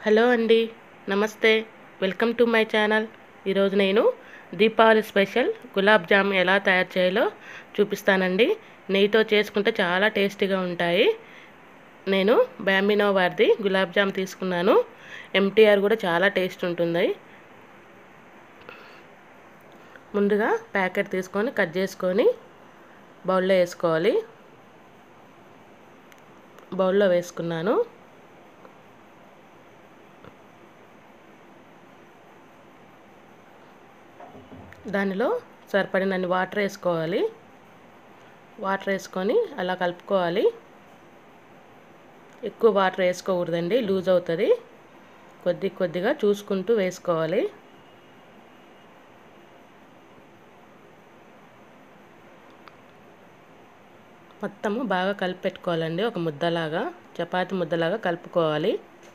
hello అండి నమస్తే welcome to my channel ఈరోజు నేను దీపావళి స్పెషల్ గులాబ్ జామ్ ఎలా తయారు చేయాలో చూపిస్తానండి నెయ్యితో చేసుకుంటే చాలా టేస్టీగా ఉంటాయి నేను బ్యాంబినో వారిది గులాబ్ జామ్ తీసుకున్నాను ఎంటీఆర్ కూడా చాలా టేస్ట్ ఉంటుంది ముందుగా ప్యాకెట్ తీసుకొని కట్ చేసుకొని బౌల్లో వేసుకోవాలి బౌల్లో వేసుకున్నాను దానిలో సరిపడినన్ని వాటర్ వేసుకోవాలి వాటర్ వేసుకొని అలా కలుపుకోవాలి ఎక్కువ వాటర్ వేసుకోకూడదండి లూజ్ అవుతుంది కొద్ది కొద్దిగా చూసుకుంటూ వేసుకోవాలి మొత్తము బాగా కలిపి పెట్టుకోవాలండి ఒక ముద్దలాగా చపాతి ముద్దలాగా కలుపుకోవాలి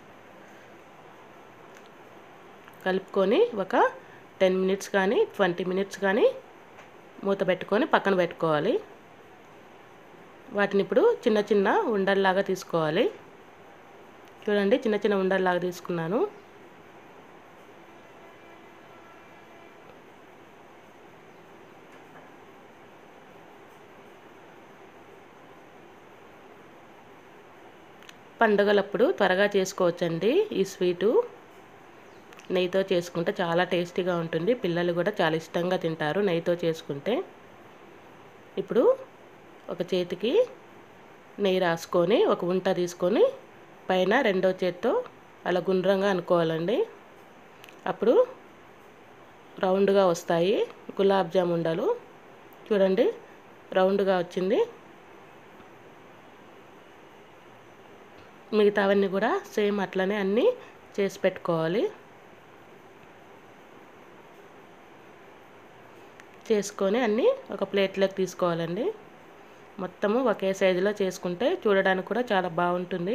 కలుపుకొని ఒక టెన్ మినిట్స్ కానీ ట్వంటీ మినిట్స్ కానీ మూత పెట్టుకొని పక్కన పెట్టుకోవాలి వాటిని ఇప్పుడు చిన్న చిన్న ఉండల్లాగా తీసుకోవాలి చూడండి చిన్న చిన్న ఉండల్లాగా తీసుకున్నాను పండుగలప్పుడు త్వరగా చేసుకోవచ్చండి ఈ స్వీటు నెయ్యితో చేసుకుంటే చాలా టేస్టీగా ఉంటుంది పిల్లలు కూడా చాలా ఇష్టంగా తింటారు నెయ్యితో చేసుకుంటే ఇప్పుడు ఒక చేతికి నెయ్యి రాసుకొని ఒక ఉంట తీసుకొని పైన రెండో చేత్తో అలా గుండ్రంగా అనుకోవాలండి అప్పుడు రౌండ్గా వస్తాయి గులాబ్ జామ్ ఉండలు చూడండి రౌండ్గా వచ్చింది మిగతావన్నీ కూడా సేమ్ అట్లనే అన్నీ చేసి పెట్టుకోవాలి చేసుకొని అన్నీ ఒక ప్లేట్లోకి తీసుకోవాలండి మొత్తము ఒకే సైజులో చేసుకుంటే చూడడానికి కూడా చాలా బాగుంటుంది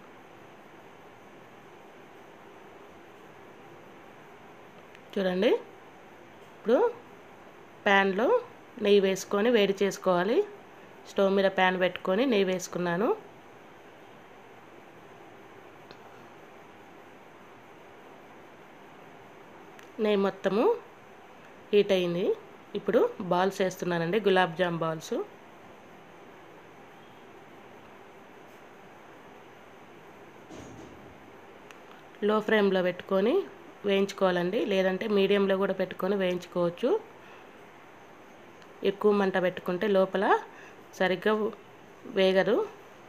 చూడండి ఇప్పుడు ప్యాన్లో నెయ్యి వేసుకొని వేడి చేసుకోవాలి స్టవ్ మీద ప్యాన్ పెట్టుకొని నెయ్యి వేసుకున్నాను నెయ్యి మొత్తము హీట్ అయింది ఇప్పుడు బాల్స్ వేస్తున్నానండి గులాబ్ జామ్ బాల్స్ లో ఫ్లేమ్లో పెట్టుకొని వేయించుకోవాలండి లేదంటే మీడియంలో కూడా పెట్టుకొని వేయించుకోవచ్చు ఎక్కువ మంట పెట్టుకుంటే లోపల సరిగ్గా వేగదు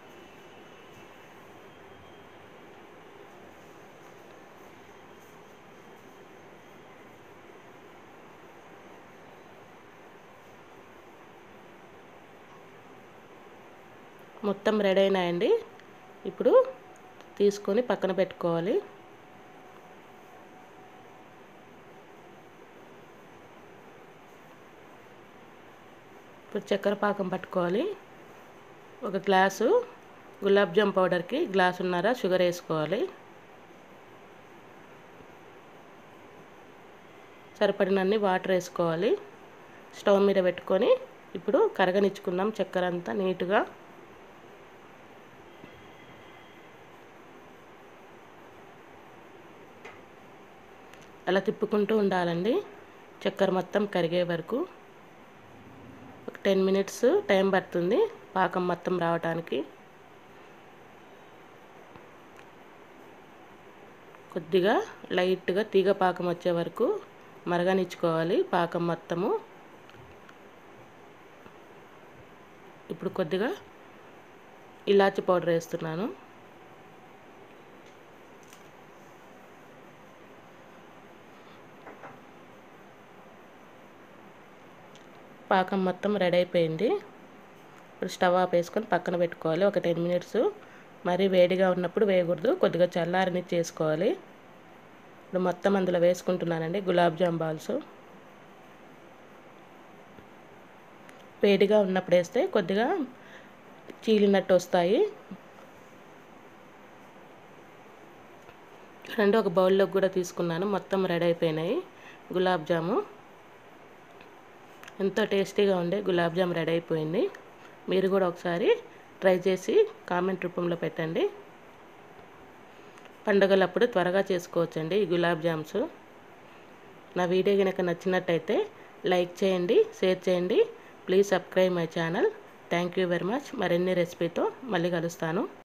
మొత్తం రెడీ అయినాయండి ఇప్పుడు తీసుకొని పక్కన పెట్టుకోవాలి ఇప్పుడు చక్కెర పాకం పట్టుకోవాలి ఒక గ్లాసు గులాబ్ జామ్ పౌడర్కి గ్లాసున్నర షుగర్ వేసుకోవాలి సరిపడినన్ని వాటర్ వేసుకోవాలి స్టవ్ మీద పెట్టుకొని ఇప్పుడు కరగనిచ్చుకుందాం చక్కెర అంతా నీట్గా అలా తిప్పుకుంటూ ఉండాలండి చక్కెర మొత్తం కరిగే వరకు ఒక టెన్ మినిట్స్ టైం పడుతుంది పాకం మొత్తం రావడానికి కొద్దిగా లైట్గా తీగ పాకం వచ్చే వరకు మరగనిచ్చుకోవాలి పాకం మొత్తము ఇప్పుడు కొద్దిగా ఇలాచి పౌడర్ వేస్తున్నాను పాకం మొత్తం రెడీ అయిపోయింది ఇప్పుడు స్టవ్ ఆఫ్ వేసుకొని పక్కన పెట్టుకోవాలి ఒక టెన్ మినిట్స్ మరీ వేడిగా ఉన్నప్పుడు వేయకూడదు కొద్దిగా చల్లారని చేసుకోవాలి ఇప్పుడు మొత్తం అందులో వేసుకుంటున్నానండి గులాబ్ జామ్ బాల్స్ వేడిగా ఉన్నప్పుడు వేస్తే కొద్దిగా చీలినట్టు వస్తాయి చూడండి ఒక బౌల్లోకి కూడా తీసుకున్నాను మొత్తం రెడీ అయిపోయినాయి గులాబ్ జాము ఎంతో టేస్టీగా ఉండే గులాబ్ జామ్ రెడీ అయిపోయింది మీరు కూడా ఒకసారి ట్రై చేసి కామెంట్ రూపంలో పెట్టండి పండుగలప్పుడు త్వరగా చేసుకోవచ్చండి ఈ గులాబ్ జామ్స్ నా వీడియో కనుక నచ్చినట్టయితే లైక్ చేయండి షేర్ చేయండి please subscribe my channel thank you very much మరిన్ని రెసిపీతో మళ్ళీ కలుస్తాను